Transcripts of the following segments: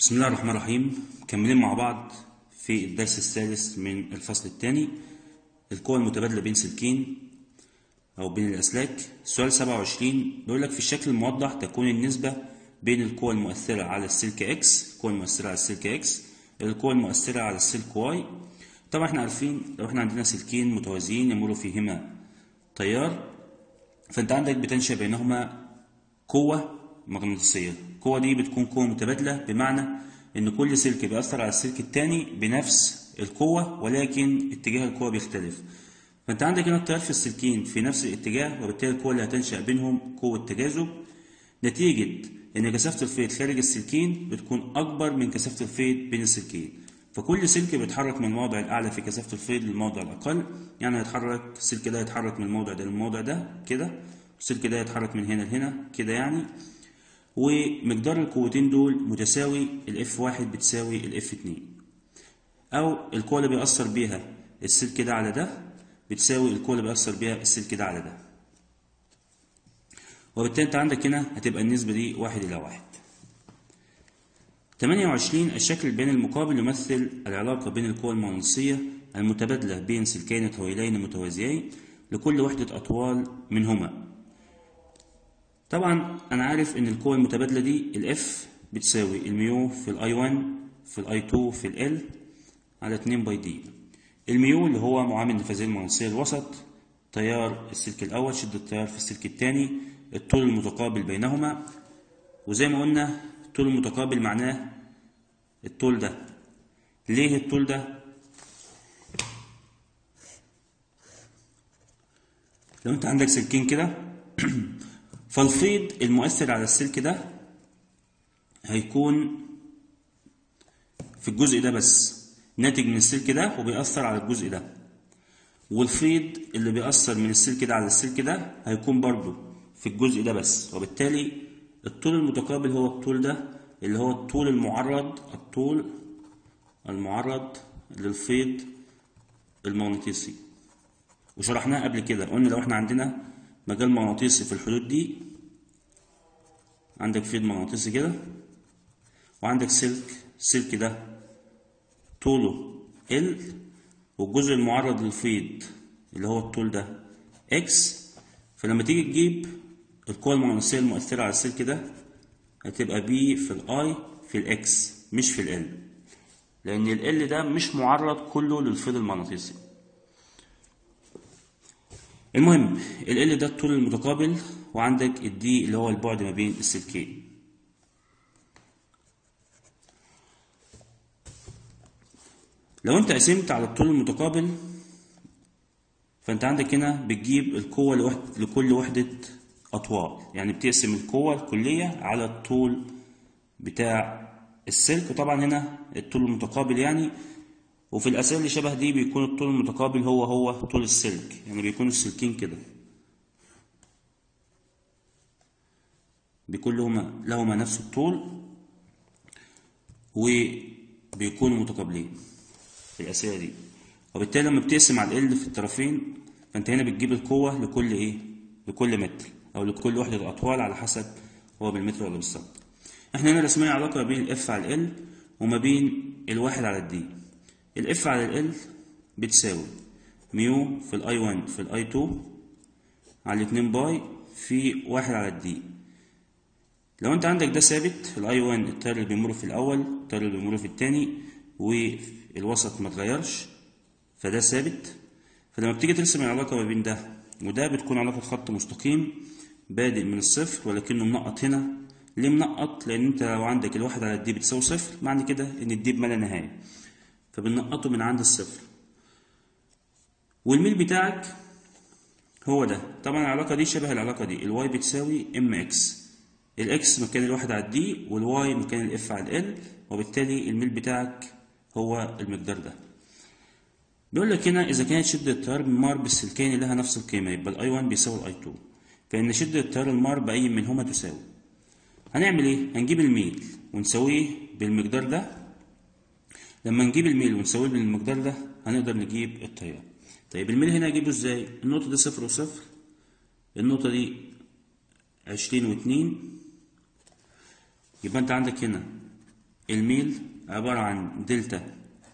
بسم الله الرحمن الرحيم مكملين مع بعض في الدرس الثالث من الفصل الثاني القوى المتبادلة بين سلكين أو بين الأسلاك سؤال 27 بيقول لك في الشكل الموضح تكون النسبة بين القوى المؤثرة على السلك X القوى المؤثرة على السلك X القوى المؤثرة على السلك Y طبعا احنا عارفين لو احنا عندنا سلكين متوازيين يمر فيهما تيار فانت عندك بتنشأ بينهما قوة مغناطيسية القوة دي بتكون قوة متبادلة بمعنى إن كل سلك بيأثر على السلك التاني بنفس القوة ولكن اتجاه القوة بيختلف فأنت عندك هنا التيار في السلكين في نفس الاتجاه وبالتالي القوة اللي هتنشأ بينهم قوة تجاذب نتيجة إن كثافة الفيض خارج السلكين بتكون أكبر من كثافة الفيض بين السلكين فكل سلك بيتحرك من الموضع الأعلى في كثافة الفيض للموضع الأقل يعني هيتحرك السلك ده يتحرك من الموضع ده للموضع ده كده السلك ده يتحرك من هنا لهنا كده يعني ومقدار القوتين دول متساوي الاف واحد بتساوي الاف اتنين او القوة اللي بيأثر بيها السلك ده على ده بتساوي القوة اللي بيأثر بيها السلك ده على ده وبالتالي انت عندك هنا هتبقى النسبة دي واحد إلى واحد 28 الشكل البياني المقابل يمثل العلاقة بين القوى المغناطيسية المتبادلة بين سلكين طويلين متوازيين لكل وحدة أطوال منهما طبعا انا عارف ان القوة المتبادلة دي الاف بتساوي الميو في الاي 1 في الاي 2 في ال على 2 باي دي الميو اللي هو معامل النفاذية المغناطيسية الوسط تيار السلك الاول شدة التيار في السلك الثاني الطول المتقابل بينهما وزي ما قلنا الطول المتقابل معناه الطول ده ليه الطول ده لو انت عندك سلكين كده فالفيض المؤثر على السلك ده هيكون في الجزء ده بس ناتج من السلك ده وبيأثر على الجزء ده والفيض اللي بيأثر من السلك ده على السلك ده هيكون برضو في الجزء ده بس وبالتالي الطول المتقابل هو الطول ده اللي هو الطول المعرض الطول المعرض للفيض المغناطيسي وشرحناها قبل كده قلنا لو احنا عندنا مجال مغناطيسي في الحدود دي عندك فيض مغناطيسي كده وعندك سلك السلك ده طوله ال والجزء المعرض للفيض اللي هو الطول ده اكس فلما تيجي تجيب القوة المغناطيسية المؤثرة على السلك ده هتبقى بي في الاي في الاكس مش في ال لأن ال ده مش معرض كله للفيض المغناطيسي المهم ال ال ده الطول المتقابل وعندك الدي اللي هو البعد ما بين السلكين لو انت قسمت على الطول المتقابل فانت عندك هنا بتجيب القوة لوحد لكل وحدة أطوال يعني بتقسم القوة الكلية على الطول بتاع السلك وطبعا هنا الطول المتقابل يعني وفي الأسئلة اللي شبه دي بيكون الطول المتقابل هو هو طول السلك يعني بيكون السلكين كده بيكون لهما لهما نفس الطول وبيكونوا متقابلين في الأسئلة دي وبالتالي لما بتقسم على ال في الطرفين فأنت هنا بتجيب القوة لكل إيه؟ لكل متر أو لكل وحدة أطوال على حسب هو بالمتر ولا بالسنتي احنا هنا رسمين علاقة ما بين الاف على ال وما بين الواحد على الدي الاف على ال بتساوي ميو في الاي 1 في الاي 2 على 2 باي في واحد على الدي لو انت عندك ده ثابت الاي 1 التيار اللي بيمر في الاول التيار اللي بيمر في الثاني والوسط ما اتغيرش فده ثابت فلما بتيجي ترسم العلاقه ما بين ده وده بتكون علاقه خط مستقيم بادئ من الصفر ولكنه منقط هنا ليه منقط لان انت لو عندك الواحد على الدي بتساوي صفر معنى كده ان الدي بما لا نهايه فبننقطه من عند الصفر والميل بتاعك هو ده طبعا العلاقة دي شبه العلاقة دي الواي بتساوي ام اكس الاكس مكان الواحد على الدي والواي مكان الاف على ال وبالتالي الميل بتاعك هو المقدار ده بيقول لك هنا اذا كانت شدة التيار المار بالسلكين لها نفس القيمة يبقى الاي 1 بيساوي الاي 2 فان شدة التيار المار باي منهما تساوي هنعمل ايه هنجيب الميل ونساويه بالمقدار ده لما نجيب الميل ونساويه بالمقدار ده هنقدر نجيب التيار طيب الميل هنا اجيبه ازاي النقطة دي صفر وصفر النقطة دي عشرين واتنين يبقى انت عندك هنا الميل عبارة عن دلتا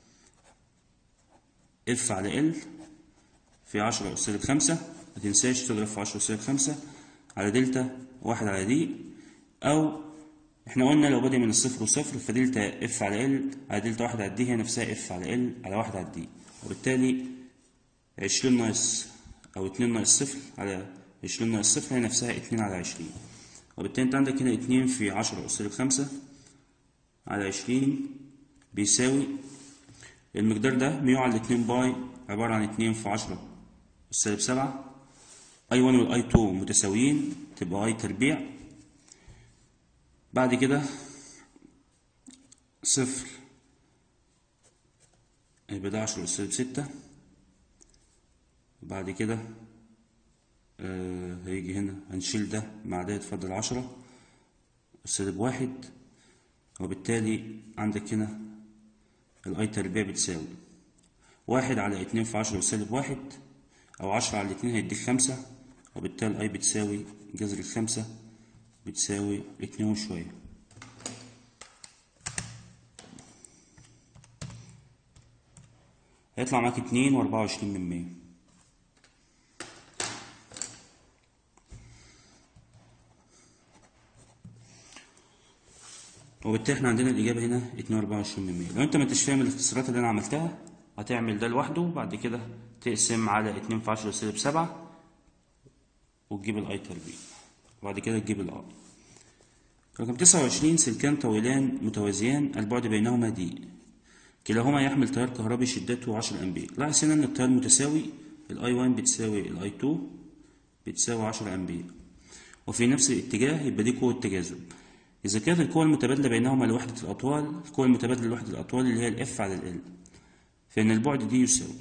اف على ال في عشرة أس سالب خمسة متنساش تضرب في عشرة أس سالب خمسة على دلتا واحد على دي أو احنا قلنا لو بادئ من الصفر وصفر فدلتا اف على ال على دلتا واحد على دي هي نفسها اف على ال على واحد على دي وبالتالي عشرين ناقص أو اتنين ناقص صفر على عشرين ناقص صفر هي نفسها اتنين على عشرين وبالتالي انت عندك هنا اتنين في عشرة أس سالب خمسة على عشرين بيساوي المقدار ده ميو على اتنين باي عبارة عن اتنين في عشرة أس سالب سبعة اي 1 والاي 2 متساويين تبقى اي تربيع بعد كده صفر يبقى ده عشرة أس سالب ستة وبعد كده آه هيجي هنا هنشيل ده مع ده يتفضل عشرة أس سالب واحد وبالتالي عندك هنا الاي تربيع بتساوي واحد على اتنين في عشرة سالب واحد أو عشرة على اتنين هيديك خمسة وبالتالي اي بتساوي جذر الخمسة بتساوي اتنين وشوية هيطلع معاك اتنين وأربعة وعشرين من مية وبالتالي احنا عندنا الإجابة هنا اتنين وأربعة وعشرين من مية لو أنت ما انتش فاهم الاختصارات اللي أنا عملتها هتعمل ده لوحده بعد كده تقسم على اتنين في عشرة سالب سبعة وتجيب الاي تربيع وبعد كده تجيب الار رقم تسعة وعشرين سلكان طويلان متوازيان البعد بينهما دي كلاهما يحمل تيار كهربي شدته عشرة أمبير لاحظ هنا إن التيار متساوي الاي 1 بتساوي الاي 2 بتساوي عشرة أمبير وفي نفس الاتجاه يبقى دي قوة تجاذب إذا كانت القوة المتبادلة بينهما لوحدة الأطوال القوة المتبادلة لوحدة الأطوال اللي هي الإف على ال فإن البعد دي يساوي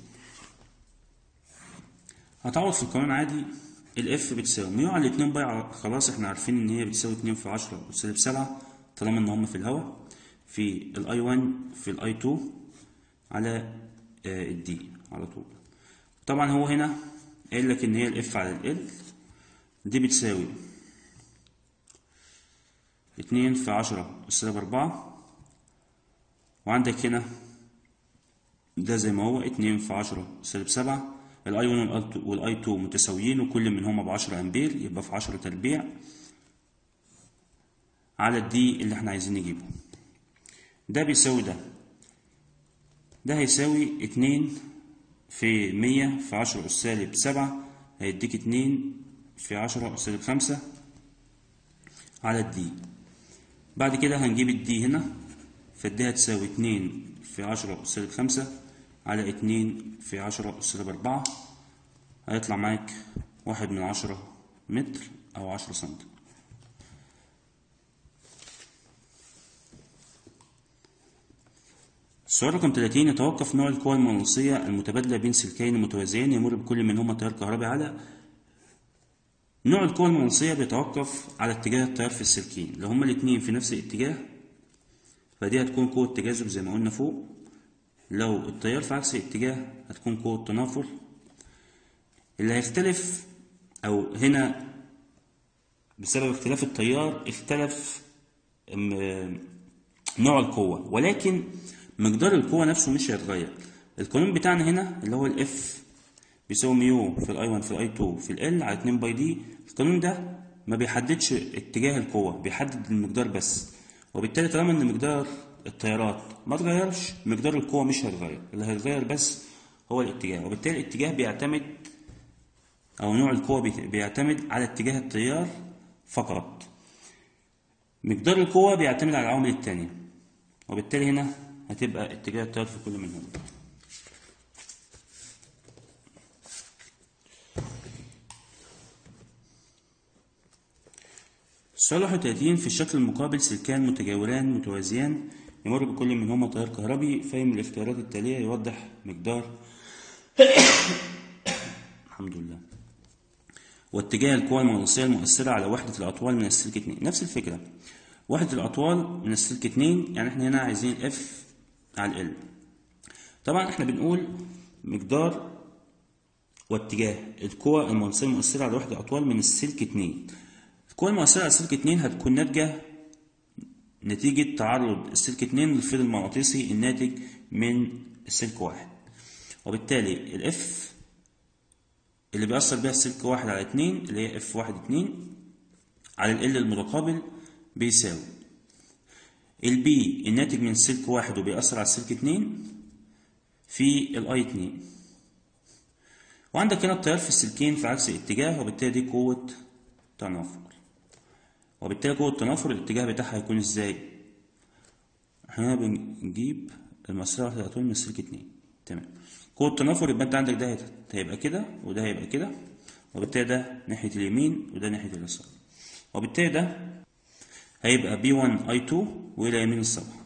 هتعوض في القانون عادي الاف بتساوي ميو على اتنين باي خلاص احنا عارفين ان هي بتساوي اتنين في عشرة سالب سبعة طالما ان هما في الهواء في الاي 1 في الاي 2 على الدي على طول طبعا هو هنا قايل لك ان هي الاف على ال دي بتساوي اتنين في عشرة سالب أربعة وعندك هنا ده زي ما هو اتنين في عشرة سالب سبعة الاي 1 والاي 2 متساويين وكل منهما ب 10 امبير يبقى في 10 تربيع على الدي اللي احنا عايزين نجيبه ده بيساوي ده ده هيساوي 2 في 100 في 10 أس سالب 7 هيديك 2 في 10 أس سالب 5 على الدي بعد كده هنجيب الدي هنا فالدي هتساوي 2 في 10 أس سالب 5 على اتنين في عشرة سالب أربعة هيطلع معاك واحد من عشرة متر أو عشرة سنتي السؤال رقم 30 يتوقف نوع القوى المغناطيسية المتبادلة بين سلكين متوازيين يمر بكل منهما تيار كهربي على نوع القوى المغناطيسية بيتوقف على اتجاه التيار في السلكين لو هما الاتنين في نفس الاتجاه فدي هتكون قوة تجاذب زي ما قلنا فوق لو التيار في عكس الاتجاه هتكون قوة تنافر اللي هيختلف أو هنا بسبب اختلاف التيار اختلف نوع القوة ولكن مقدار القوة نفسه مش هيتغير القانون بتاعنا هنا اللي هو الاف بيساوي ميو في الاي 1 في الاي 2 في ال على 2 باي دي القانون ده ما بيحددش اتجاه القوة بيحدد المقدار بس وبالتالي طالما ان مقدار التيارات ما اتغيرش مقدار القوة مش هيتغير اللي هيتغير بس هو الاتجاه وبالتالي الاتجاه بيعتمد أو نوع القوة بيعتمد على اتجاه التيار فقط مقدار القوة بيعتمد على العوامل التانية وبالتالي هنا هتبقى اتجاه التيار في كل منهم السؤال 31 في الشكل المقابل سلكان متجاوران متوازيان يمر بكل منهما تيار كهربي فهم الاختيارات التالية يوضح مقدار الحمد لله واتجاه القوى المغناطيسية المؤثرة على وحدة الأطوال من السلك 2 نفس الفكرة وحدة الأطوال من السلك 2 يعني احنا هنا عايزين اف على ال طبعا احنا بنقول مقدار واتجاه القوى المغناطيسية المؤثرة على وحدة الأطوال من السلك 2 القوة المؤثرة على السلك 2 هتكون ناتجة نتيجة تعرض السلك اتنين للفيض المغناطيسي الناتج من السلك واحد وبالتالي الاف اللي بيأثر بيها السلك واحد على اتنين اللي هي اف واحد اتنين على ال المتقابل بيساوي البي الناتج من السلك واحد وبيأثر على السلك اتنين في الاي اتنين وعندك هنا التيار في السلكين في عكس الاتجاه وبالتالي دي قوة تنافر وبالتالي قوة التنافر الاتجاه بتاعها هيكون ازاي؟ احنا بنجيب المسار واحد الأطوال من السلك اتنين تمام قوة التنافر يبقى انت عندك ده هيبقى كده وده هيبقى كده وبالتالي ده ناحية اليمين وده ناحية اليسار وبالتالي ده هيبقى B1 I2 وإلى يمين الصفحة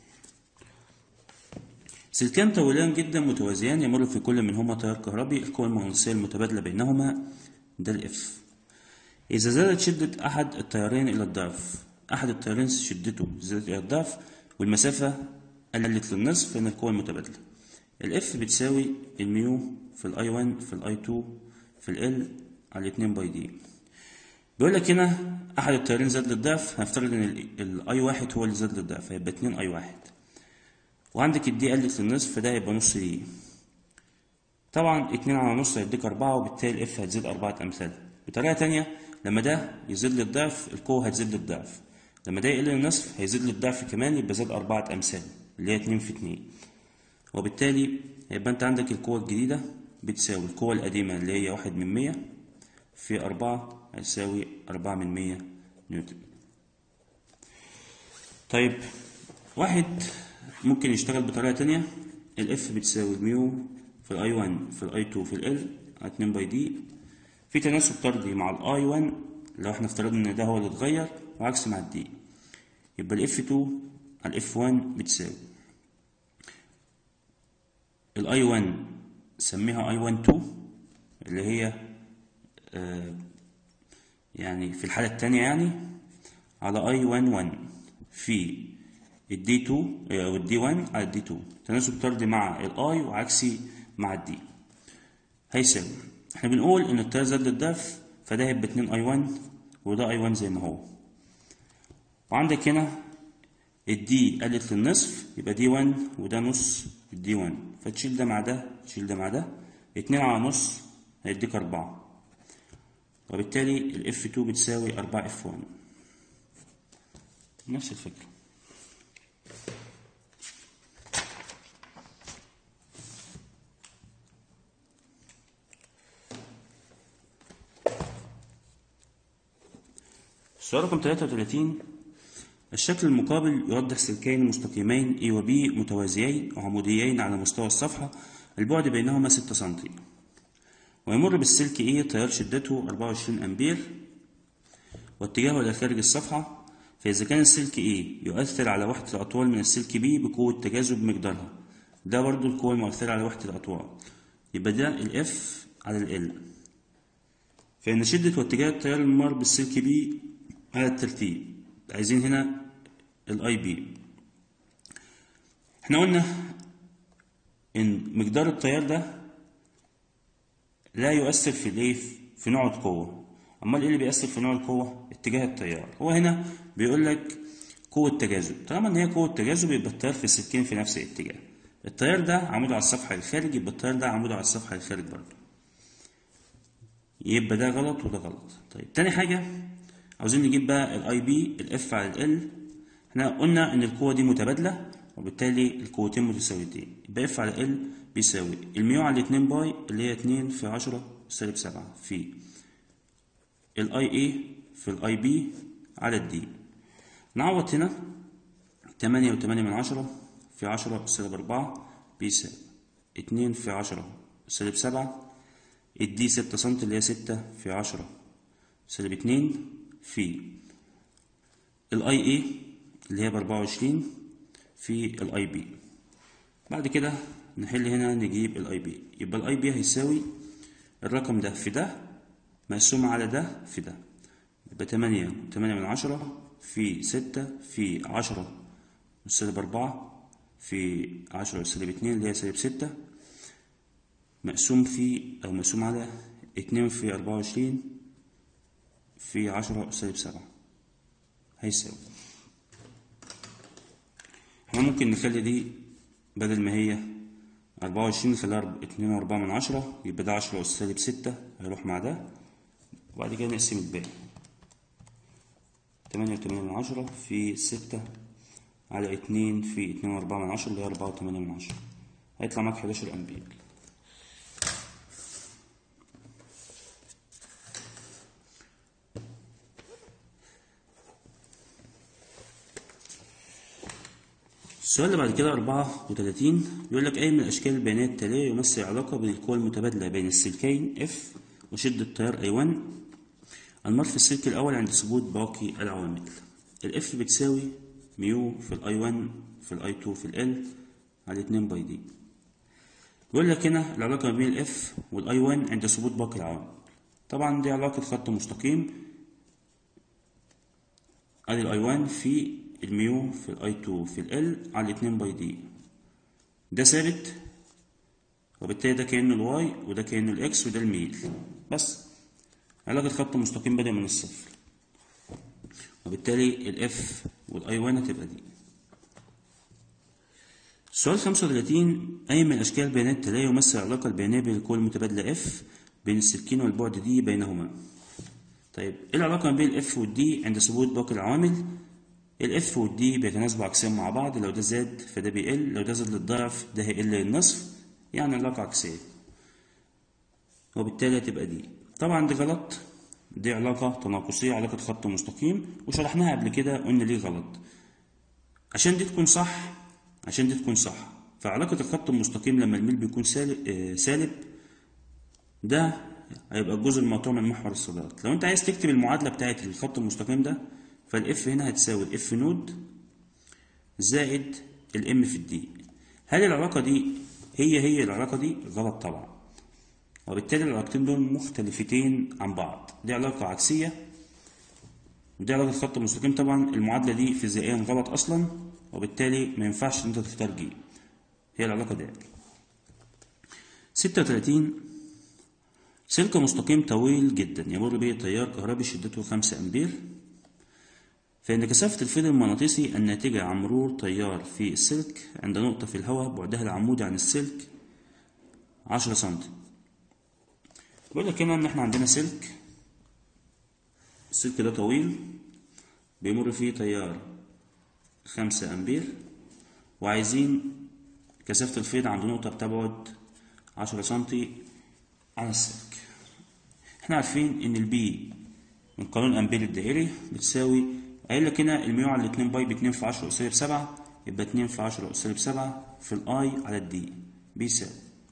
سلكان طويلان جدا متوازيان يمر في كل منهما تيار كهربي القوة المغناطيسية المتبادلة بينهما ده الإف إذا زادت شدة أحد التيارين إلى الضعف أحد التيارين شدته زادت إلى الضعف والمسافة قلت للنصف فإن القوة المتبادلة الإف بتساوي الميو في الأي 1 في الأي 2 في ال على 2 باي دي بيقول لك هنا أحد التيارين زاد للضعف هنفترض إن الأي واحد هو اللي زاد للضعف هيبقى 2 أي واحد وعندك الدي قلت للنصف فده هيبقى نص دي طبعا اتنين على نص هيديك أربعة وبالتالي الإف هتزيد أربعة أمثال بطريقة تانية لما ده يزيد للضعف القوة هتزيد للضعف لما ده يقل للنصف هيزيد للضعف كمان يبقى زاد أربعة أمثال اللي هي اتنين في اتنين وبالتالي هيبقى أنت عندك القوة الجديدة بتساوي القوة القديمة اللي هي واحد من مية في أربعة هتساوي أربعة من مية نيوتن طيب واحد ممكن يشتغل بطريقة تانية الاف بتساوي الميو في الاي 1 في الاي 2 في ال على 2 باي دي في تناسب طردي مع الاي 1 لو احنا افترضنا ان ده هو اللي اتغير وعكس مع الدي يبقى الاف 2 على الاف 1 بتساوي الاي 1 سميها اي 1 2 اللي هي آه يعني في الحالة التانية يعني على اي 1 1 في الدي 2 او الدي 1 على الدي 2 تناسب طردي مع الاي وعكسي مع الدي هيساوي احنا بنقول ان التيار زاد للضعف فده هيبقى 2 اي 1 وده اي 1 زي ما هو وعندك هنا الدي قلت للنصف يبقى دي 1 وده نص الدي 1 فتشيل ده مع ده تشيل ده مع ده 2 على نص هيديك 4 وبالتالي الاف 2 بتساوي 4 اف 1 نفس الفكره السؤال رقم 33 الشكل المقابل يوضح سلكين مستقيمين A و B متوازيين وعموديين على مستوى الصفحة البعد بينهما 6 سم ويمر بالسلك A تيار شدته 24 أمبير واتجاهه إلى خارج الصفحة فإذا كان السلك A يؤثر على وحدة الأطوال من السلك B بقوة تجاذب مقدارها ده برضو القوة المؤثرة على وحدة الأطوال يبقى ده ال F على ال L فإن شدة واتجاه التيار الممر بالسلك B على الترتيب عايزين هنا الاي بي احنا قلنا ان مقدار التيار ده لا يؤثر في الايه في نوع القوه امال ايه اللي بيأثر في نوع القوه اتجاه التيار هو هنا بيقول لك قوه تجاذب طالما ان هي قوه تجاذب يبقى التيار في السلكين في نفس الاتجاه التيار ده عمود على الصفحه الخارج يبقى التيار ده عمود على الصفحه الخارج برضه يبقى ده غلط وده غلط طيب تاني حاجه عاوزين نجيب بقى الاي بي الاف على ال احنا قلنا ان القوه دي متبادله وبالتالي القوتين متساويتين يبقى اف على ال بيساوي الميو على 2 باي اللي هي 2 في 10 سالب 7 في الاي اي في الاي بي على الدي نعوض هنا 8 و8 من 10 في 10 سالب 4 بيساوي 2 في 10 سالب 7 الدي 6 سم اللي هي 6 في 10 سالب 2 في الاي اي اللي هي ب 24 في الاي بي بعد كده نحل هنا نجيب الاي بي يبقى الاي بي هيساوي الرقم ده في ده مقسوم على ده في ده يبقى 8 8 من 10 في 6 في 10 سالب 4 في 10 سالب 2 اللي هي سالب 6 مقسوم في او مقسوم على 2 في 24 في عشرة سالب سبعة هيساوي احنا ممكن نخلي دي بدل ما هي أربعة وعشرين نخليها اتنين وأربعة من عشرة يبقى ده عشرة أس سالب ستة هيروح مع ده وبعد كده نقسم الباقي تمانية وتمانية من عشرة في ستة على اتنين في اتنين وأربعة من عشرة اللي هي أربعة وتمانية من عشرة هيطلع معاك حداشر أمبير السؤال اللي بعد كده أربعة وتلاتين بيقول لك أي من أشكال البيانات التالية يمثل علاقة بين القوى المتبادلة بين السلكين F وشدة التيار I1 المر في السلك الأول عند ثبوت باقي العوامل ال F بتساوي ميو في ال I1 في ال I2 في ال L على اتنين باي دي بيقول لك هنا العلاقة ما بين ال F وال I1 عند ثبوت باقي العوامل طبعا دي علاقة خط مستقيم ادي ال I1 في الميو في الاي 2 في ال على 2 باي دي ده ثابت وبالتالي ده كأنه الواي وده كأنه الاكس وده الميل بس علاقة خط مستقيم بدأ من الصفر وبالتالي الاف والاي 1 هتبقى دي السؤال 35 أي من أشكال البيانات التالية يمثل العلاقة البيانية بين القوى المتبادلة اف بين السلكين والبعد دي بينهما طيب ايه العلاقة ما بين الاف والدي عند ثبوت باقي العوامل الاف والدي بيتناسبوا عكسين مع بعض لو ده زاد فده بيقل لو ده زاد للضعف ده هيقل للنصف يعني علاقة عكسية وبالتالي هتبقى دي طبعا دي غلط دي علاقة تناقصية علاقة خط مستقيم وشرحناها قبل كده قلنا ليه غلط عشان دي تكون صح عشان دي تكون صح فعلاقة الخط المستقيم لما الميل بيكون سالب, آه سالب ده هيبقى الجزء المقطوع من محور الصادات لو انت عايز تكتب المعادلة بتاعت الخط المستقيم ده فالاف هنا هتساوي الاف نود زائد الام في الدي هل العلاقة دي هي هي العلاقة دي غلط طبعا وبالتالي العلاقتين دول مختلفتين عن بعض دي علاقة عكسية ودي علاقة خط مستقيم طبعا المعادلة دي فيزيائيا غلط أصلا وبالتالي ما ينفعش إن أنت تختار جي هي العلاقة دي 36 سلك مستقيم طويل جدا يمر به تيار كهربي شدته 5 أمبير فإن كثافة الفيض المغناطيسي الناتجة عن مرور تيار في السلك عند نقطة في الهواء بعدها العمودي عن السلك 10 سنتي بيقول لك هنا إن إحنا عندنا سلك السلك ده طويل بيمر فيه تيار 5 أمبير وعايزين كثافة الفيض عند نقطة بتبعد 10 سنتي عن السلك احنا عارفين ان البي من قانون امبير الدائري بتساوي قايل لك هنا الميو على 2 باي ب 2 في 10 سالب 7 يبقى 2 في 10 سالب 7 في الاي على الدي بيساوي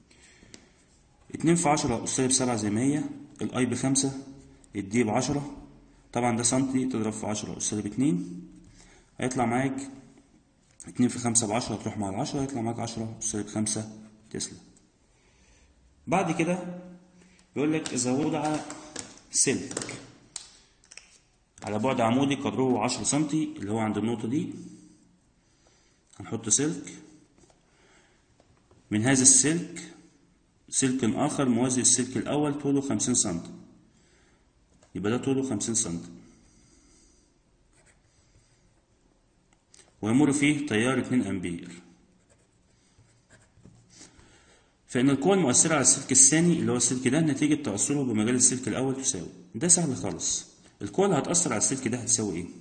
2 في 10 سالب 7 زي ما هي الاي بخمسة الدي ب 10 طبعا ده سنتي تضرب في 10 سالب 2 هيطلع معاك 2 في 5 ب 10 تروح مع ال 10 هيطلع معاك 10 سالب 5 تسلا بعد كده يقول لك إذا وضع سلك على بعد عمودي قدره 10 سنتي اللي هو عند النقطة دي هنحط سلك من هذا السلك سلك آخر موازي للسلك الأول طوله 50 سنتي يبقى ده طوله 50 سنتي ويمر فيه تيار 2 أمبير فإن القوة المؤثرة على السلك الثاني اللي هو السلك ده نتيجة تأثره بمجال السلك الأول تساوي ده سهل خالص القوة اللي هتأثر على السلك ده هتساوي إيه؟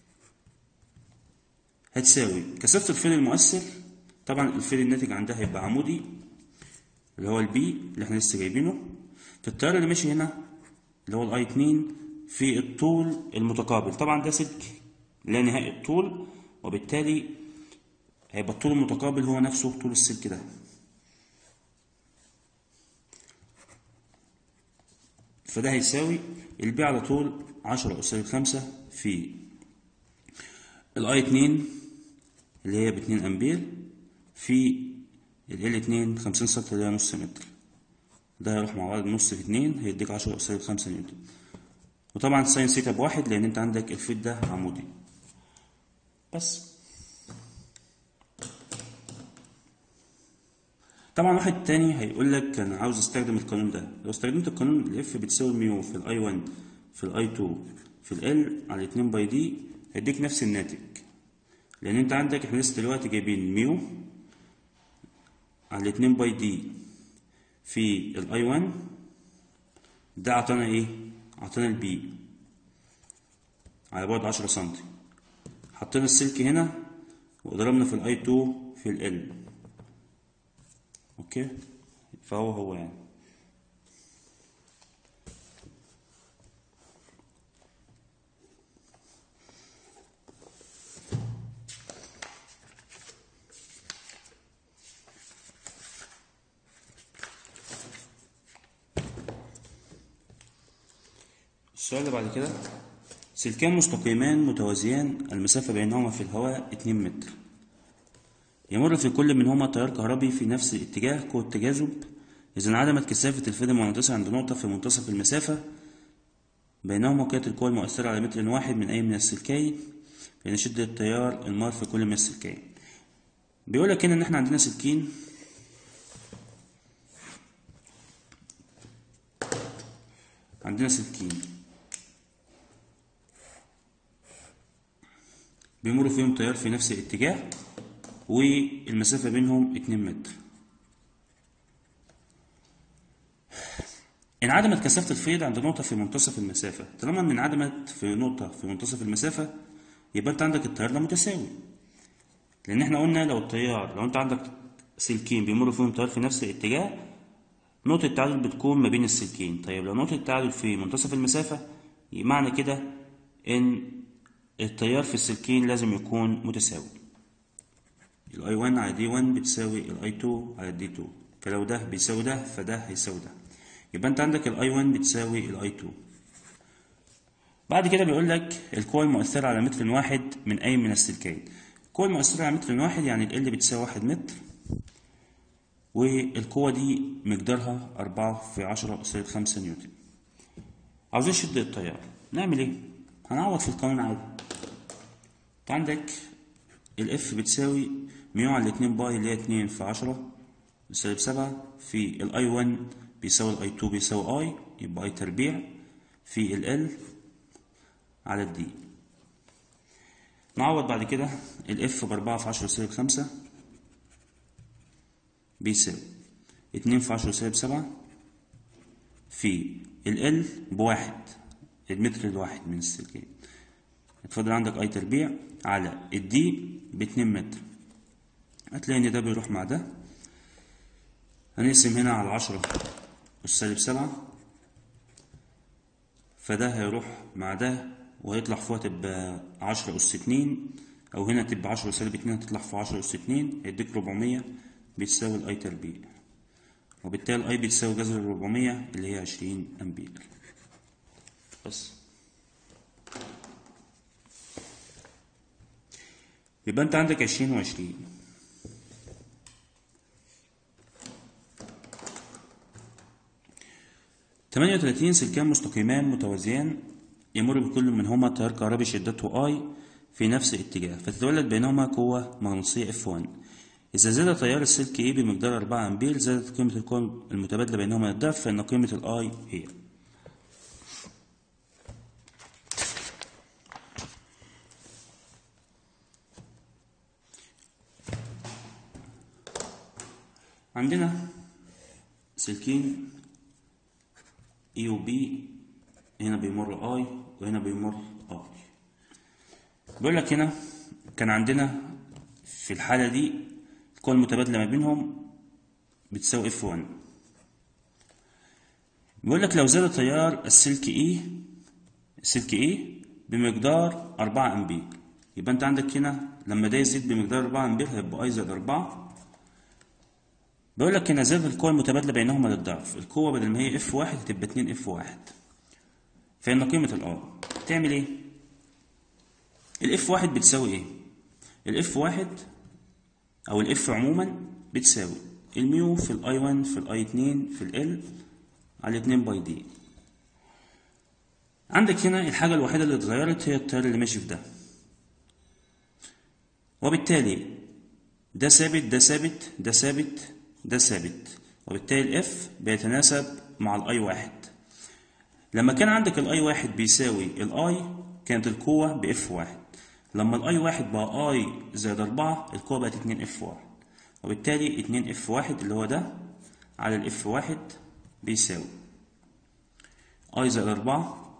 هتساوي كثافة الفيل المؤثر طبعا الفيل الناتج عندها هيبقى عمودي اللي هو البي اللي احنا لسه جايبينه في التيار اللي ماشي هنا اللي هو الاي 2 في الطول المتقابل طبعا ده سلك لا نهائي الطول وبالتالي هيبقى الطول المتقابل هو نفسه طول السلك ده فده هيساوي البي على طول 10 أس سالب 5 في الاي 2 اللي هي ب 2 أمبير في ال 2 50 سنتي اللي هي نص متر ده هيروح مع بعض نص في 2 هيديك 10 أس سالب 5 نيوتن وطبعا ساين سيتا بواحد لأن أنت عندك الفيت ده عمودي بس طبعا واحد تاني هيقول لك انا عاوز استخدم القانون ده لو استخدمت القانون الاف بتساوي ميو في الاي 1 في الاي 2 في ال على 2 باي دي هيديك نفس الناتج لان انت عندك احنا لسه دلوقتي جايبين ميو على 2 باي دي في الاي 1 ده عطانا ايه عطانا البي على بعد 10 سنتي حطينا السلك هنا وضربنا في الاي 2 في ال اوكي فهو هو يعني السؤال اللي بعد كده سلكان مستقيمان متوازيان المسافة بينهما في الهواء 2 متر يمر في كل منهما تيار كهربي في نفس الاتجاه قوة تجاذب إذا انعدمت كثافة الفيلم المغناطيسي عند نقطة في منتصف المسافة بينهما قية القوى المؤثرة على متر واحد من أي من السلكين بين شدة التيار المار في كل من السلكين بيقول لك هنا إن إحنا عندنا سلكين عندنا سلكين بيمر فيهم تيار في نفس الاتجاه والمسافة بينهم 2 متر انعدمت كثافة الفيض عند نقطة في منتصف المسافة طالما ان انعدمت في نقطة في منتصف المسافة يبقى انت عندك التيار ده متساوي لان احنا قلنا لو التيار لو انت عندك سلكين بيمر فيهم تيار في نفس الاتجاه نقطة التعادل بتكون ما بين السلكين طيب لو نقطة التعادل في منتصف المسافة معنى كده ان التيار في السلكين لازم يكون متساوي الاي 1 على دي 1 بتساوي الاي 2 على دي 2 فلو ده بيساوي ده فده هيساوي ده يبقى انت عندك الاي 1 بتساوي الاي 2 بعد كده بيقول لك القوة المؤثرة على متر واحد من أي من السلكين القوة المؤثرة على متر واحد يعني ال بتساوي واحد متر والقوة دي مقدارها أربعة في عشرة أساليب خمسة نيوتن عاوزين شدة التيار نعمل ايه؟ هنعوض في القانون عادي انت عندك الاف بتساوي ميو على اتنين باي اللي هي اتنين في عشرة سالب سبعة في الاي 1 بيساوي الاي 2 بيساوي اي يبقى اي تربيع في ال على الدي نعوض بعد كده الاف بأربعة في عشرة سالب خمسة بيساوي اتنين في عشرة سالب سبعة في ال بواحد المتر الواحد من السلكين اتفضل عندك اي تربيع على الدي باتنين متر هتلاقي ان ده بيروح مع ده هنقسم هنا على عشرة والسالب سبعة فده هيروح مع ده وهيطلع فوق تبقى عشرة أس اتنين أو هنا تبقى عشرة سالب اتنين هتطلع فوق عشرة أس اتنين هيديك ربعمية بتساوي الأي تربيع وبالتالي الأي بتساوي جذر الربعمية اللي هي عشرين أمبير بس يبقى أنت عندك عشرين وعشرين تمانية وتلاتين سلكان مستقيمان متوازيان يمر بكل منهما تيار كهربي شدته I في نفس الاتجاه فتتولد بينهما قوة مغناطيسية F1 إذا زاد تيار السلك A بمقدار 4 أمبير زادت قيمة القوة المتبادلة بينهما الضعف فإن قيمة ال I هي عندنا سلكين اي وبي هنا بيمر اي وهنا بيمر اي بيقول لك هنا كان عندنا في الحالة دي القوة المتبادلة ما بينهم بتساوي اف 1 بيقول لك لو زاد تيار السلك اي السلك اي بمقدار 4 امبير يبقى انت عندك هنا لما ده يزيد بمقدار 4 امبير هيبقى اي زائد 4 بيقول لك هنا زاد القوة المتبادلة بينهما للضعف القوة بدل ما هي اف واحد هتبقى اتنين اف واحد فإن قيمة الار تعمل ايه؟ الاف واحد بتساوي ايه؟ الاف واحد أو الاف عموما بتساوي الميو في الاي 1 في الاي 2 في ال على 2 باي دي عندك هنا الحاجة الوحيدة اللي اتغيرت هي التيار اللي ماشي في ده وبالتالي ده ثابت ده ثابت ده ثابت ده ثابت وبالتالي الاف بيتناسب مع الاي واحد لما كان عندك الاي واحد بيساوي الاي كانت القوة باف واحد لما الاي واحد بقى اي زائد أربعة القوة بقت اتنين اف واحد وبالتالي اتنين اف واحد اللي هو ده على الاف واحد بيساوي اي زائد أربعة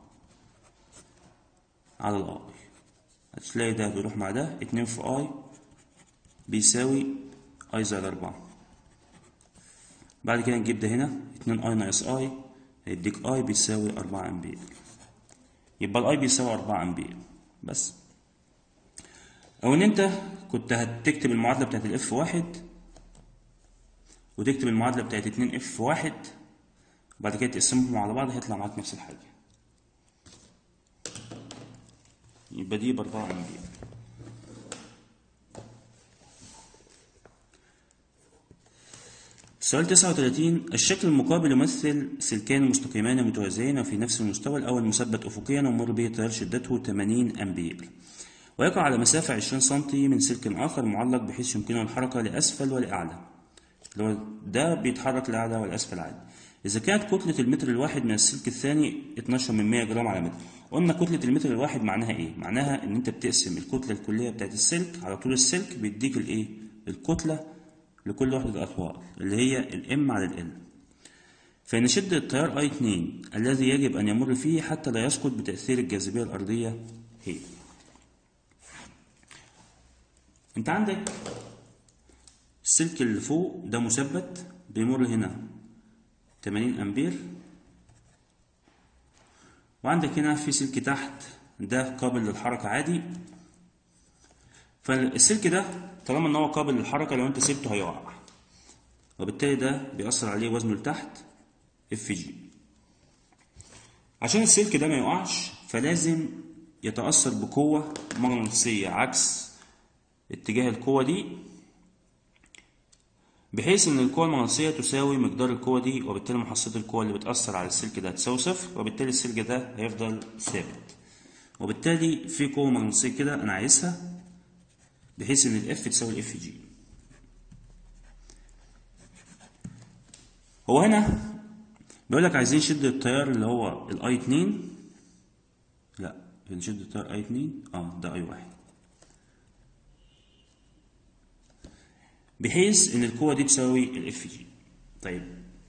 على الاي هتلاقي ده بيروح مع ده اتنين في اي بيساوي اي زائد أربعة بعد كده نجيب ده هنا اتنين اي ناقص اي هيديك اي بيساوي أربعة امبير يبقى الاي بيساوي أربعة امبير بس او ان انت كنت هتكتب المعادله بتاعت الاف واحد وتكتب المعادله بتاعت اتنين اف واحد وبعد كده تقسمهم على بعض هيطلع معاك نفس الحاجه يبقى دي باربعة امبير سؤال 39 الشكل المقابل يمثل سلكان مستقيمان متوازيين وفي نفس المستوى الأول مثبت أفقيا ومر به تيار شدته 80 أمبير ويقع على مسافة 20 سم من سلك آخر معلق بحيث يمكنه الحركة لأسفل ولأعلى اللي هو ده بيتحرك لأعلى والأسفل عادي إذا كانت كتلة المتر الواحد من السلك الثاني 12 من 100 جرام على متر قلنا كتلة المتر الواحد معناها إيه؟ معناها إن أنت بتقسم الكتلة الكلية بتاعت السلك على طول السلك بيديك الإيه؟ الكتلة لكل وحدة الأطوال اللي هي الإم على ال فإن شدة التيار أي 2 الذي يجب أن يمر فيه حتى لا يسقط بتأثير الجاذبية الأرضية هي انت عندك السلك اللي فوق ده مثبت بيمر هنا 80 امبير وعندك هنا في سلك تحت ده قابل للحركة عادي فالسلك ده طالما ان هو قابل للحركة لو انت سبته هيقع وبالتالي ده بيأثر عليه وزنه لتحت اف جي عشان السلك ده ما يقعش فلازم يتأثر بقوة مغناطيسية عكس اتجاه القوة دي بحيث ان القوة المغناطيسية تساوي مقدار القوة دي وبالتالي محصلة القوة اللي بتأثر على السلك ده تساوي صفر وبالتالي السلك ده هيفضل ثابت وبالتالي في قوة مغناطيسية كده انا عايزها بحيث ان الاف تساوي الاف جي هو هنا بيقول لك عايزين شدة التيار اللي هو الاي 2 لا شدة التيار اي 2 اه ده اي 1 بحيث ان القوة دي تساوي الاف جي طيب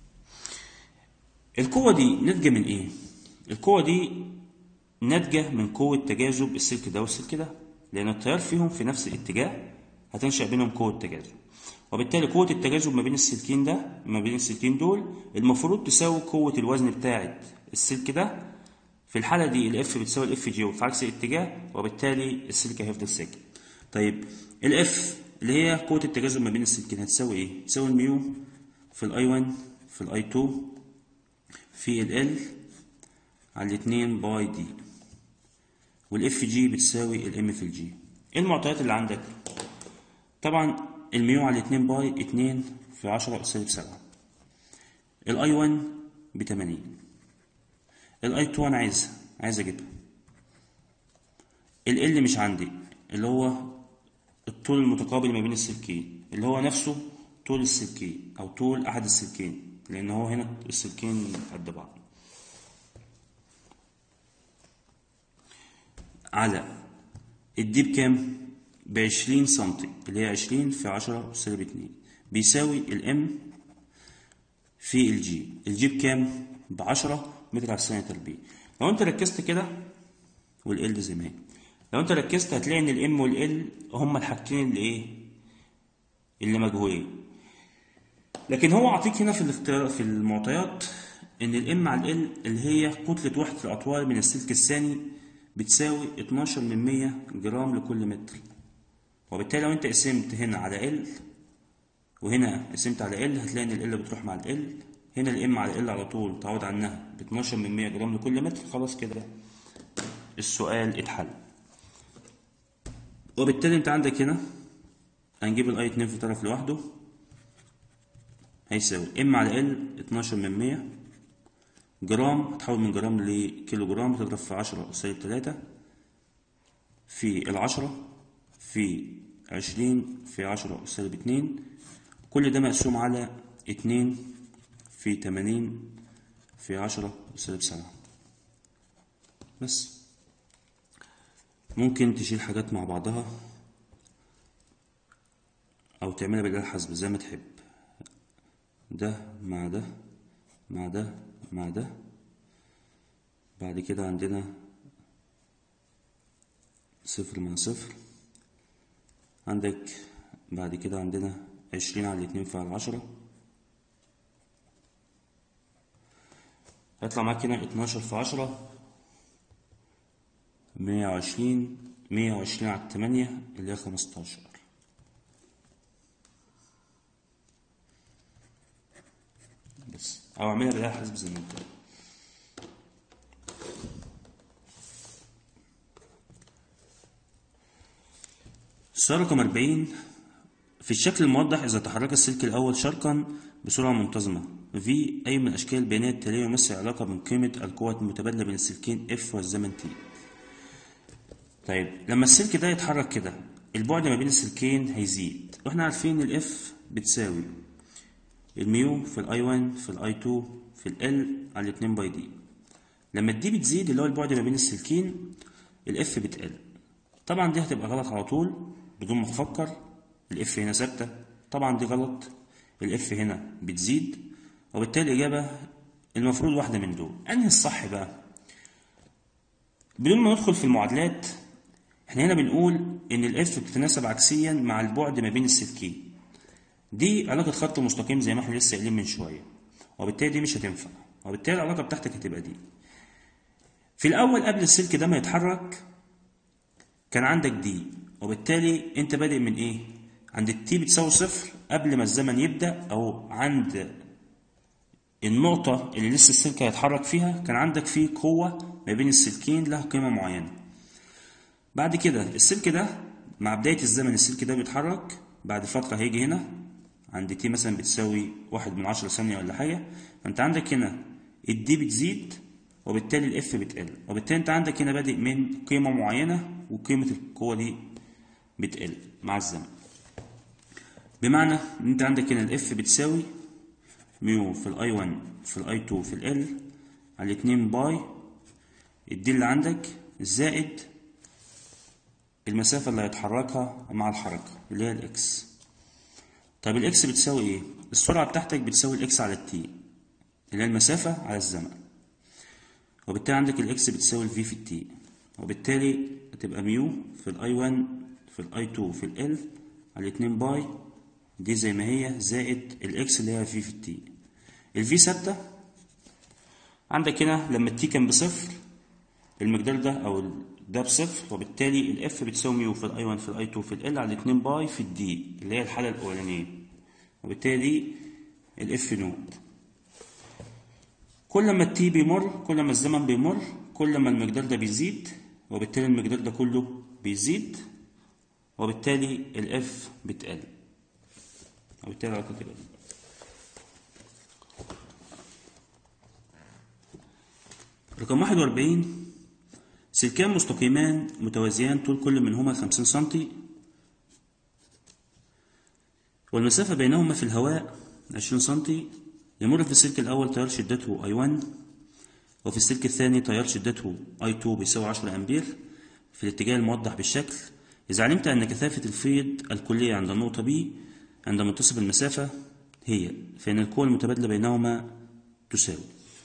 القوة دي ناتجة من ايه؟ القوة دي ناتجة من قوة تجاذب السلك ده والسلك ده لأن التيار فيهم في نفس الاتجاه هتنشأ بينهم قوة تجاذب وبالتالي قوة التجاذب ما بين السلكين ده ما بين السلكين دول المفروض تساوي قوة الوزن بتاعة السلك ده في الحالة دي الاف بتساوي الاف جي وفي عكس الاتجاه وبالتالي السلك هيفضل ساكن طيب الاف اللي هي قوة التجاذب ما بين السلكين هتساوي ايه؟ تساوي الميو في الاي 1 في الاي 2 في ال على الاتنين باي دي والاف جي بتساوي الام في الجي ايه المعطيات اللي عندك؟ طبعا الميو على الاتنين باي اتنين في عشرة سالب سبعة الاي 1 بتمانين الاي 2 انا عايزها عايز اجيبها ال مش عندي اللي هو الطول المتقابل ما بين السلكين اللي هو نفسه طول السلكين او طول احد السلكين لان هو هنا السلكين قد بعض على الدي بكام بعشرين سنتي اللي هي عشرين في عشرة سالب اتنين بيساوي الام في الجي الجي بكام بعشرة متر على الثانية تربيع لو انت ركزت كده والال زي ما هي لو انت ركزت هتلاقي ان الام والال هما الحاجتين اللي ايه اللي مجهولين لكن هو عطيك هنا في الاختيار في المعطيات ان الام على ال اللي هي كتلة وحدة الاطوال من السلك الثاني بتساوي 12 من 100 جرام لكل متر وبالتالي لو انت قسمت هنا على ال وهنا قسمت على ال هتلاقي ان ال بتروح مع ال هنا الام على ال على طول تعود عنها ب 12 من 100 جرام لكل متر خلاص كده السؤال اتحل وبالتالي انت عندك هنا هنجيب الاي 2 في طرف لوحده هيساوي ام على ال 12 من 100 جرام هتحول من جرام لكيلو جرام تضرب في 10 سالب 3 في العشرة في 20 في 10 سالب 2 كل ده مقسوم على 2 في 80 في 10 سالب 7 بس ممكن تشيل حاجات مع بعضها او تعملها بالآلة الحاسبة زي ما تحب ده مع ده مع ده مع ده بعد كده عندنا صفر مع صفر عندك بعد كده عندنا عشرين على الاتنين في على عشرة هيطلع معاك هنا اتناشر في عشرة مية وعشرين مية وعشرين على التمانية اللي هي خمستاشر بس أو أعملها بالآلة الحاسبة زي ما أنت السؤال رقم 40 في الشكل الموضح إذا تحرك السلك الأول شرقا بسرعة منتظمة V أي من الأشكال البيانية التالية يمثل علاقة بين قيمة القوة المتبادلة بين السلكين F والزمن T طيب لما السلك ده يتحرك كده البعد ما بين السلكين هيزيد واحنا عارفين ال F بتساوي الميو في الاي 1 في الاي 2 في ال على 2 باي دي لما الدي بتزيد اللي هو البعد ما بين السلكين الاف بتقل طبعا دي هتبقى غلط على طول بدون ما تفكر الاف هنا ثابته طبعا دي غلط الاف هنا بتزيد وبالتالي الاجابه المفروض واحده من دول انهي الصح بقى بدون ما ندخل في المعادلات احنا هنا بنقول ان الاف بتتناسب عكسيا مع البعد ما بين السلكين دي علاقة خط مستقيم زي ما احنا لسه قايلين من شوية وبالتالي دي مش هتنفع وبالتالي العلاقة بتاعتك هتبقى دي في الأول قبل السلك ده ما يتحرك كان عندك دي وبالتالي أنت بادئ من إيه؟ عند التي بتساوي صفر قبل ما الزمن يبدأ أو عند النقطة اللي لسه السلك هيتحرك فيها كان عندك فيه قوة ما بين السلكين لها قيمة معينة بعد كده السلك ده مع بداية الزمن السلك ده بيتحرك بعد فترة هيجي هنا عند تي مثلا بتساوي واحد من عشرة ثانية ولا حاجة فأنت عندك هنا الدي بتزيد وبالتالي الاف بتقل وبالتالي أنت عندك هنا بادئ من قيمة معينة وقيمة القوة دي بتقل مع الزمن بمعنى إن أنت عندك هنا الاف بتساوي ميو في الاي 1 في الاي 2 في ال على 2 باي الدي اللي عندك زائد المسافة اللي هيتحركها مع الحركة اللي هي الاكس طب الاكس بتساوي ايه؟ السرعة بتاعتك بتساوي الاكس على التي اللي هي المسافة على الزمن وبالتالي عندك الاكس بتساوي الفي في التي وبالتالي هتبقى ميو في الاي 1 في الاي 2 في ال على 2 باي دي زي ما هي زائد الاكس اللي هي في في التي الفي ثابتة عندك هنا لما التي كان بصفر المقدار ده او ده بصفر وبالتالي الاف بتساوي ميو في الاي 1 في الاي 2 في ال على 2 باي في الدي اللي هي الحاله الاولانيه وبالتالي دي الاف نود كل ما التي بيمر كل ما الزمن بيمر كل ما المقدار ده بيزيد وبالتالي المقدار ده كله بيزيد وبالتالي الاف بتقل وبالتالي العلاقه تبقى دي رقم 41 سلكان مستقيمان متوازيان طول كل منهما 50 سم والمسافة بينهما في الهواء 20 سم يمر في السلك الأول تيار شدته I1 وفي السلك الثاني تيار شدته I2 بيساوي 10 أمبير في الاتجاه الموضح بالشكل إذا علمت أن كثافة الفيض الكلية عند النقطة B عند منتصف المسافة هي فإن القوة المتبادلة بينهما تساوي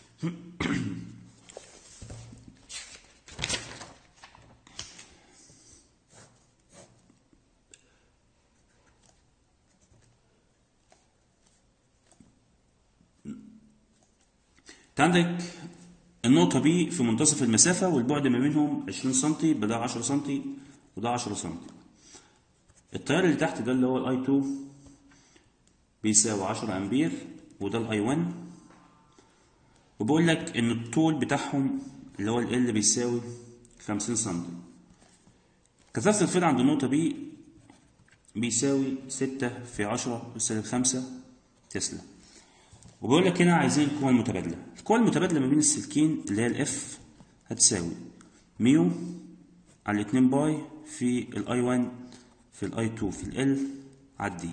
انت عندك النقطة B في منتصف المسافة والبعد ما بينهم 20 سم بده 10 سم وده 10 سم التيار اللي تحت ده اللي هو الاي 2 بيساوي 10 امبير وده الاي 1 وبقول لك ان الطول بتاعهم اللي هو ال بيساوي 50 سم كثافة الفيض عند النقطة B بيساوي 6 في 10 سالب 5 تسلا وبيقول لك هنا عايزين القوة المتبادلة القوة المتبادلة ما بين السلكين اللي هي الاف هتساوي ميو على 2 باي في الاي 1 في الاي 2 في ال على الدي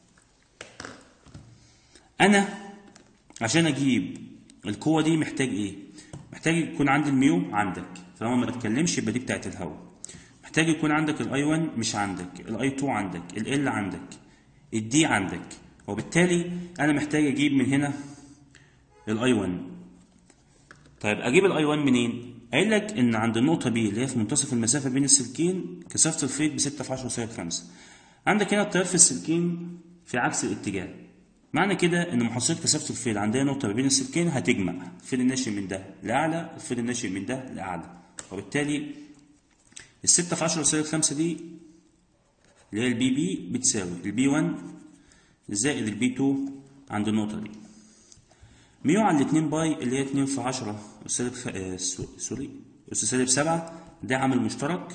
انا عشان اجيب القوة دي محتاج ايه محتاج يكون عندي الميو عندك طالما ما تتكلمش يبقى دي بتاعت الهواء محتاج محتاج يكون عندك الاي 1 مش عندك الاي 2 عندك ال عندك الدي عندك وبالتالي انا محتاج اجيب من هنا الاي 1 طيب اجيب الاي 1 منين قايل لك ان عند النقطه بي اللي هي في منتصف المسافه بين السلكين كثافه الفيض ب 6 في 10 سالب 5 عندك هنا التيار في السلكين في عكس الاتجاه معنى كده ان محصله كثافه الفيض عندها نقطه ما بين السلكين هتجمع الفيض الناشئ من ده لاعلى الفيض الناشئ من ده لاعلى وبالتالي ال 6 في 10 سالب 5 دي اللي هي البي بي بتساوي البي 1 زائد البي 2 عند النقطه دي ميو على 2 باي اللي هي 2 في 10 سالب خ... آه سوري اس سالب 7 ده عامل مشترك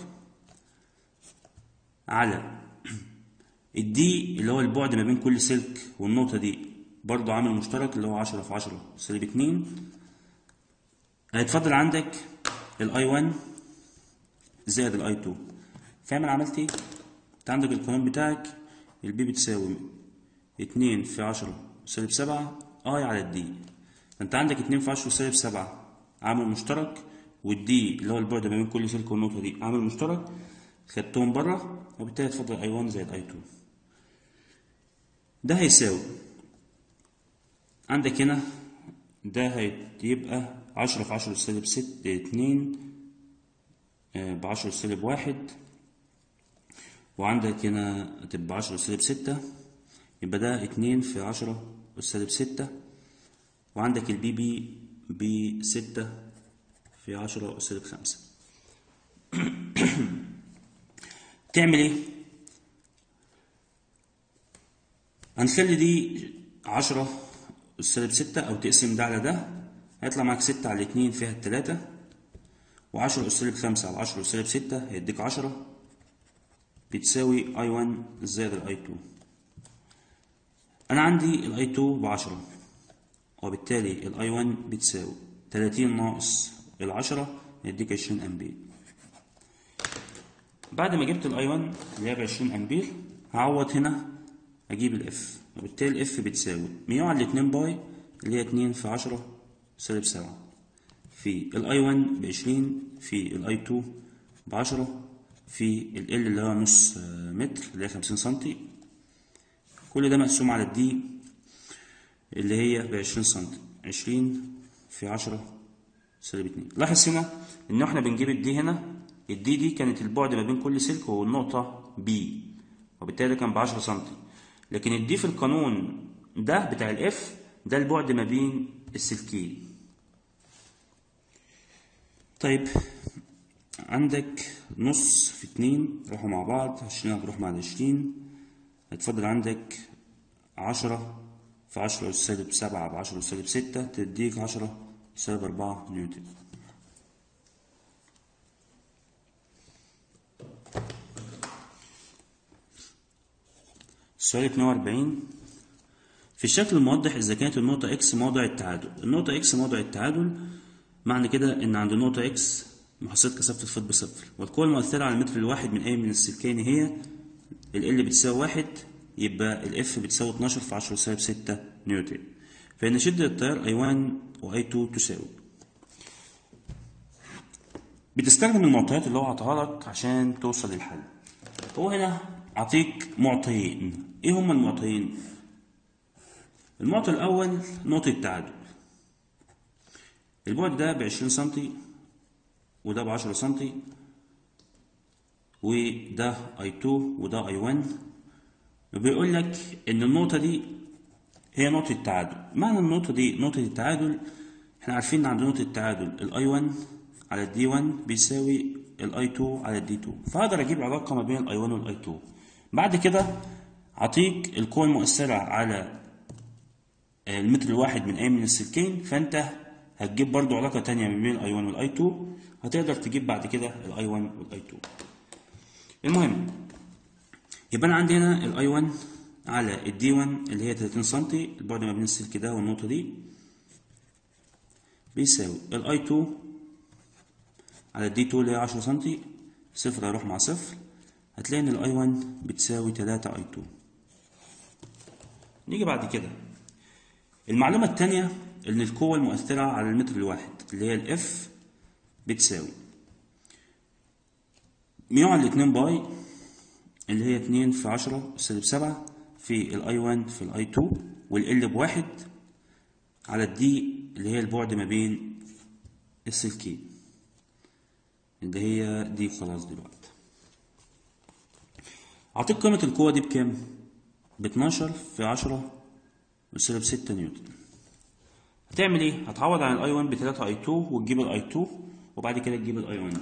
على الدي اللي هو البعد ما بين كل سلك والنقطة دي برضو عامل مشترك اللي هو 10 في 10 سالب 2 هيتفضل عندك الاي 1 زائد الاي 2 فاهم انا عملت ايه؟ انت عندك القانون بتاعك البي بتساوي 2 في 10 سالب 7 اي على الدي انت عندك 2 في 10 سالب 7 عامل مشترك والدي اللي هو البعد ما بين كل سلك والنقطة دي عامل مشترك خدتهم بره وبالتالي تفضل اي 1 زائد اي 2 ده هيساوي عندك هنا ده هيبقى 10 في 10 سالب 6 2 ب 10 سالب 1 وعندك هنا هتبقى 10 سالب 6 يبقى ده 2 في 10 سالب 6 وعندك البي بي ب 6 في 10 سالب 5 تعمل ايه؟ هنخلي دي 10 سالب 6 او تقسم ده على ده هيطلع معاك 6 على 2 فيها التلاتة و10 سالب 5 على 10 سالب 6 هيديك 10 بتساوي اي 1 زائد الاي 2 انا عندي الاي 2 ب 10 وبالتالي الاي 1 بتساوي 30 ناقص ال 10 يديك 20 امبير بعد ما جبت الاي 1 اللي هي ب 20 امبير هعوض هنا اجيب الاف وبالتالي الاف بتساوي 100 على 2 باي اللي هي 2 في 10 سالب 7 في الاي 1 ب 20 في الاي 2 ب 10 في ال اللي هو نص متر اللي هي 50 سنتي كل ده مقسوم على الدي اللي هي ب 20 سنتي 20 في 10 سالب 2 لاحظ هنا ان احنا بنجيب الدي هنا الدي دي كانت البعد ما بين كل سلك والنقطة بي وبالتالي ده كان ب 10 سنتي لكن الدي في القانون ده بتاع الاف ده البعد ما بين السلكين طيب عندك نص في اتنين راحوا مع بعض عشرين هتروح مع العشرين هتفضل عندك عشرة في عشرة أس سالب سبعة بعشرة أس سالب ستة تديك عشرة سالب أربعة نيوتن السؤال 42 في الشكل الموضح إذا كانت النقطة إكس موضع التعادل النقطة إكس موضع التعادل معنى كده إن عند النقطة إكس محصلة كثافة الفيض بصفر والقوة المؤثرة على المتر الواحد من أي من السلكين هي ال L بتساوي واحد يبقى ال F بتساوي 12 في 10 سالب 6 نيوتن فإن شدة التيار I1 و I2 تساوي بتستخدم المعطيات اللي هو عطاها لك عشان توصل للحل هو هنا أعطيك معطيين إيه هما المعطيين؟ المعطى الأول نقطة التعادل البعد ده بعشرين سنتي وده بعشرة سنتي وده اي 2 وده اي 1 بيقول لك ان النقطة دي هي نقطة التعادل معنى النقطة دي نقطة التعادل احنا عارفين ان عند نقطة التعادل الاي 1 على الدي 1 بيساوي الاي 2 على الدي 2 فاقدر اجيب علاقة ما بين الاي 1 والاي 2 بعد كده اعطيك القوة المؤثرة على المتر الواحد من اي من السلكين فانت هتجيب برضو علاقة تانية ما بين الاي 1 والاي 2 هتقدر تجيب بعد كده الاي 1 والاي 2 المهم يبقى انا عندي هنا الاي 1 على الدي 1 اللي هي 30 سم البعد ما بين السلك ده والنقطة دي بيساوي الاي 2 على الدي 2 اللي هي 10 سم صفر هيروح مع صفر هتلاقي ان الاي 1 بتساوي 3 اي 2 نيجي بعد كده المعلومة التانية ان القوة المؤثرة على المتر الواحد اللي هي الاف بتساوي ميو على الاتنين باي اللي هي اتنين في عشرة سالب سبعة في الاي 1 في الاي 2 والال بواحد على الدي اللي هي البعد ما بين السلكين اللي هي دي خلاص دلوقتي اعطيك قيمة القوة دي بكام؟ ب 12 في 10 سالب 6 نيوتن هتعمل ايه؟ هتعوض عن الاي 1 ب 3 اي 2 وتجيب الاي 2 وبعد كده تجيب الاي 1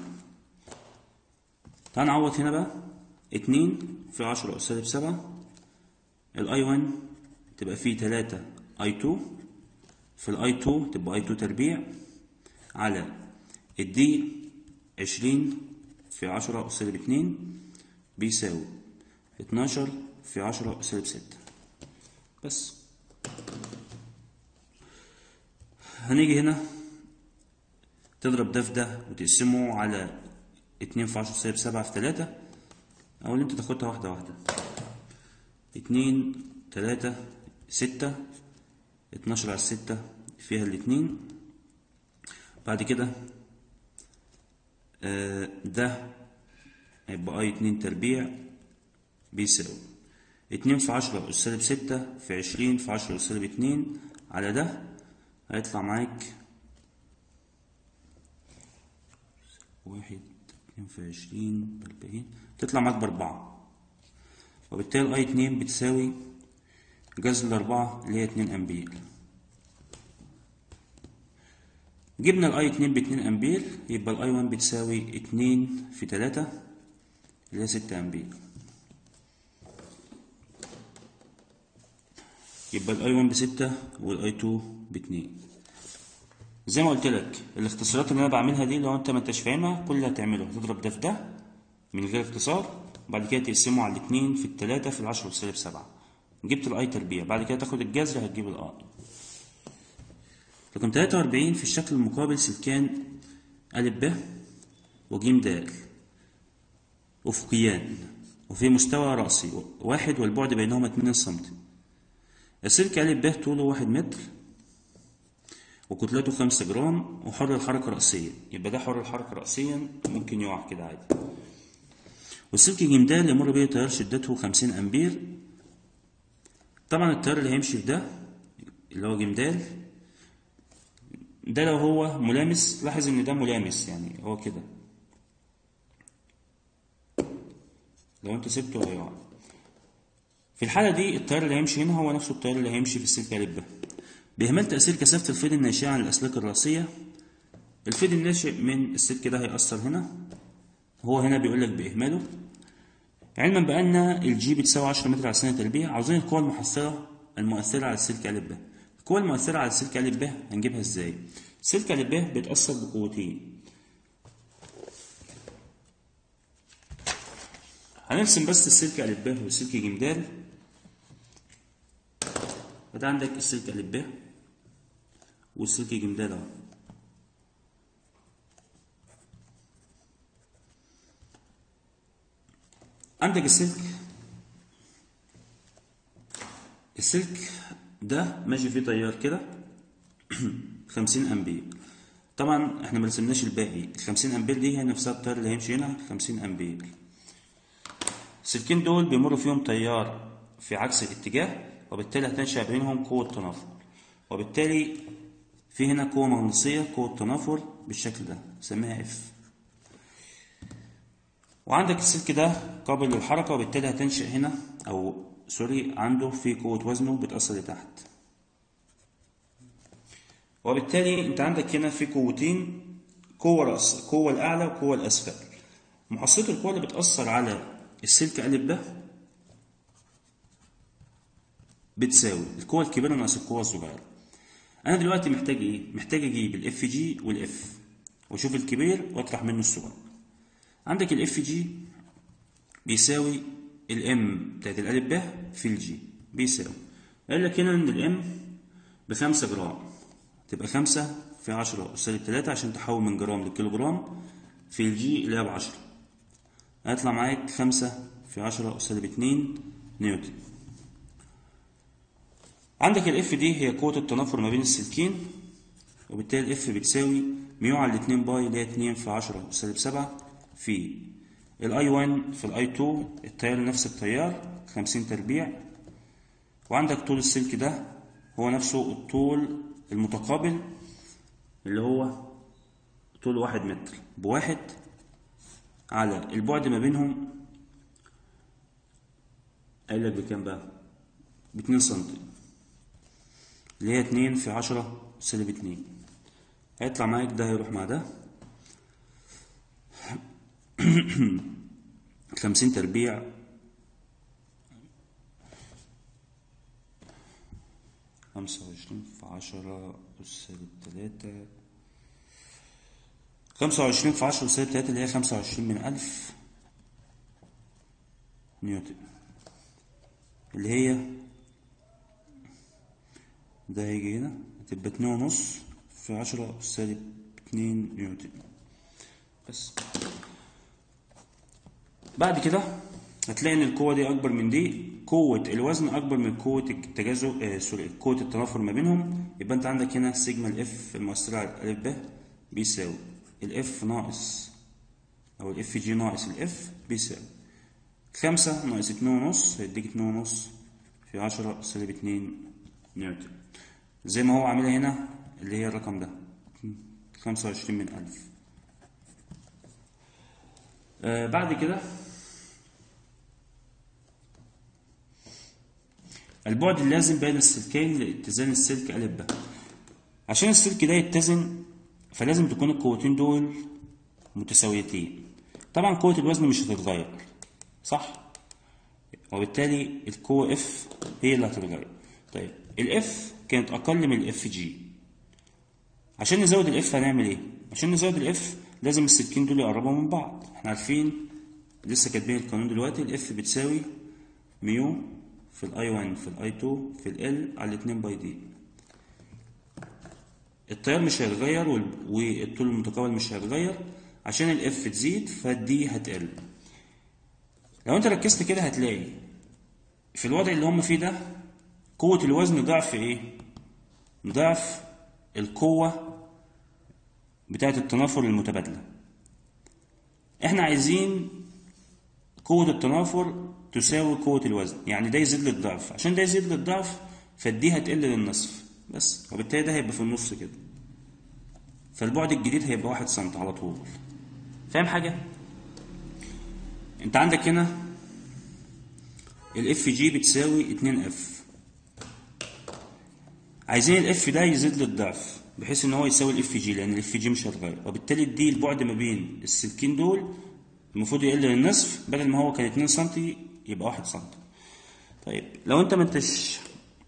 تعال نعوض هنا بقى 2 في 10 أس سالب 7 الاي 1 تبقى فيه 3 اي 2 في الاي 2 تبقى اي 2 تربيع على الدي 20 في 10 أس سالب 2 بيساوي 12 في 10 سالب 6 بس هنيجي هنا تضرب ده في ده وتقسمه على 2 في 10 سالب 7 في 3 أو اللي أنت تاخدها واحدة واحدة 2 3 6 12 على 6 فيها الاتنين بعد كده آه ده هيبقى اي 2 تربيع بيساوي 2 في 10 أس سالب 6 في 20 في 10 أس سالب 2 على ده هيطلع معاك واحد اتنين في عشرين بأربعين تطلع معاك بأربعة وبالتالي الأي اتنين بتساوي جذر الأربعة اللي هي اتنين أمبير جبنا الأي اتنين باتنين أمبير يبقى الأي وان بتساوي اتنين في تلاتة اللي هي ستة أمبير يبقى الاي 1 بستة والاي 2 باتنين زي ما قلت لك الاختصارات اللي انا بعملها دي لو انت ما انتش فاهمها كل اللي هتعمله هتضرب ده في ده من غير اختصار بعد كده تقسمه على الاتنين في التلاتة في العشرة والسالب سبعة جبت الاي تربيع بعد كده تاخد الجذر هتجيب الاي رقم 43 في الشكل المقابل سلكان أ ب وج د أفقيان وفي مستوى رأسي واحد والبعد بينهما 2 سنتي السلك أ ب طوله واحد متر وكتلته خمسة جرام وحر الحركة رأسيا يبقى ده حر الحركة رأسيا ممكن يقع كده عادي والسلك ج د يمر به تيار شدته خمسين أمبير طبعا التيار اللي هيمشي في ده اللي هو ج د ده لو هو ملامس لاحظ ان ده ملامس يعني هو كده لو انت سبته هيقع في الحالة دي التيار اللي هيمشي هنا هو نفسه التيار اللي هيمشي في السلك أ ب بإهمال تأثير كثافة الفيض الناشئة عن الأسلاك الرأسية الفيض الناشئ من السلك ده هيأثر هنا هو هنا بيقول لك بإهماله علما بأن الجي بتساوي 10 متر على الثانية تربيع عاوزين القوة المحصلة المؤثرة على السلك أ ب القوة المؤثرة على السلك أ ب هنجيبها ازاي؟ السلك أ ب بيتأثر بقوتين هنرسم بس السلك أ ب والسلك ج د فده عندك السلك أ ب والسلك ج د اهو عندك السلك السلك ده ماشي فيه تيار كده 50 امبير طبعا احنا ما رسمناش الباقي ال 50 امبير دي هي نفسها التيار اللي هيمشي هنا 50 امبير السلكين دول بيمر فيهم تيار في عكس الاتجاه وبالتالي هتنشأ بينهم قوة تنافر وبالتالي في هنا قوة مغناطيسية قوة تنافر بالشكل ده نسميها اف وعندك السلك ده قابل للحركة وبالتالي هتنشأ هنا أو سوري عنده في قوة وزنه بتأثر لتحت وبالتالي أنت عندك هنا في قوتين قوة رأس قوة الأعلى وقوة الأسفل محصلة القوة اللي بتأثر على السلك أ ب بتساوي القوة الكبيرة ناقص القوة الصغيرة أنا دلوقتي محتاج إيه؟ محتاج أجيب الإف جي والإف وأشوف الكبير وأطرح منه الصغير عندك الإف جي بيساوي الإم بتاعت الألف ب في الجي بيساوي قال لك هنا إن الإم بخمسة جرام تبقى خمسة في عشرة سالب تلاتة عشان تحول من جرام لكيلو جرام في الجي اللي هي بعشرة هيطلع معاك خمسة في عشرة سالب اتنين نيوتن عندك الاف دي هي قوة التنافر ما بين السلكين وبالتالي الاف بتساوي ميو على الاتنين باي اللي هي اتنين في عشرة سالب سبعة في الاي 1 في الاي 2 التيار نفس التيار 50 تربيع وعندك طول السلك ده هو نفسه الطول المتقابل اللي هو طول واحد متر بواحد على البعد ما بينهم قايل لك بكام بقى باتنين سنتي اللي هي اتنين في عشرة سالب اتنين هيطلع معاك ده هيروح مع ده خمسين تربيع خمسة وعشرين في عشرة سالب تلاتة خمسة وعشرين في عشرة سالب تلاتة اللي هي خمسة وعشرين من ألف نيوتن اللي هي ده هيجي هنا هتبقى اتنين ونص في عشرة سالب اتنين نيوتن بس بعد كده هتلاقي ان القوة دي اكبر من دي قوة الوزن اكبر من قوة التجاذب آه سوري قوة التنافر ما بينهم يبقى انت عندك هنا سيجما الاف المؤثرة على الالف ب بيساوي الاف ناقص او الاف جي ناقص الاف بيساوي خمسة ناقص اتنين ونص هيديك اتنين ونص في عشرة سالب اتنين نيوتن زي ما هو عاملها هنا اللي هي الرقم ده خمسة وعشرين من ألف آه بعد كده البعد اللازم بين السلكين لاتزان السلك أ ب عشان السلك ده يتزن فلازم تكون القوتين دول متساويتين طبعا قوة الوزن مش هتتغير صح وبالتالي القوة اف هي اللي هتتغير طيب الاف كانت اقل من الاف جي عشان نزود الاف هنعمل ايه عشان نزود الاف لازم السلكين دول يقربوا من بعض احنا عارفين لسه كاتبين القانون دلوقتي الاف بتساوي ميو في الاي 1 في الاي 2 في ال على 2 باي دي التيار مش هيتغير والطول المتقابل مش هيتغير عشان الاف تزيد فالدي هتقل لو انت ركزت كده هتلاقي في الوضع اللي هم فيه ده قوة الوزن ضعف ايه ضعف القوة بتاعة التنافر المتبادلة احنا عايزين قوة التنافر تساوي قوة الوزن يعني ده يزيد للضعف عشان ده يزيد للضعف فالدي هتقل للنصف بس وبالتالي ده هيبقى في النص كده فالبعد الجديد هيبقى واحد سنت على طول فاهم حاجة؟ انت عندك هنا الاف جي بتساوي 2 اف عايزين الاف ده يزيد للضعف بحيث ان هو يساوي الاف جي لان الاف جي مش هيتغير وبالتالي دي البعد ما بين السلكين دول المفروض يقل للنصف بدل ما هو كان 2 سم يبقى 1 سم طيب لو انت ما انتش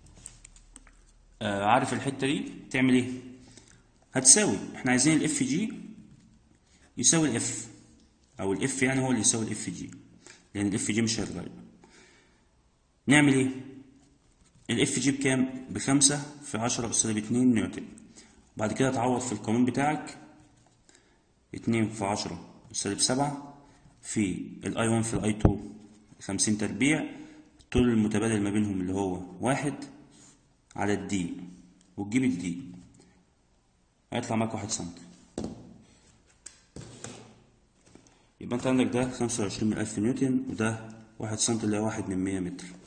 آه عارف الحته دي تعمل ايه هتساوي احنا عايزين الاف جي يساوي الاف او الاف يعني هو اللي يساوي الاف جي لان الاف جي مش هيتغير نعمل ايه الاف جي بكام بخمسة في عشرة أس سالب اتنين نيوتن بعد كده تعوض في القانون بتاعك اتنين في عشرة أس سالب سبعة في الاي 1 في الاي 2 خمسين تربيع الطول المتبادل ما بينهم اللي هو واحد على الدي وتجيب الدي هيطلع معاك واحد سنتي يبقى انت عندك ده خمسة وعشرين من ألف نيوتن وده واحد سنتي اللي هو واحد من مية متر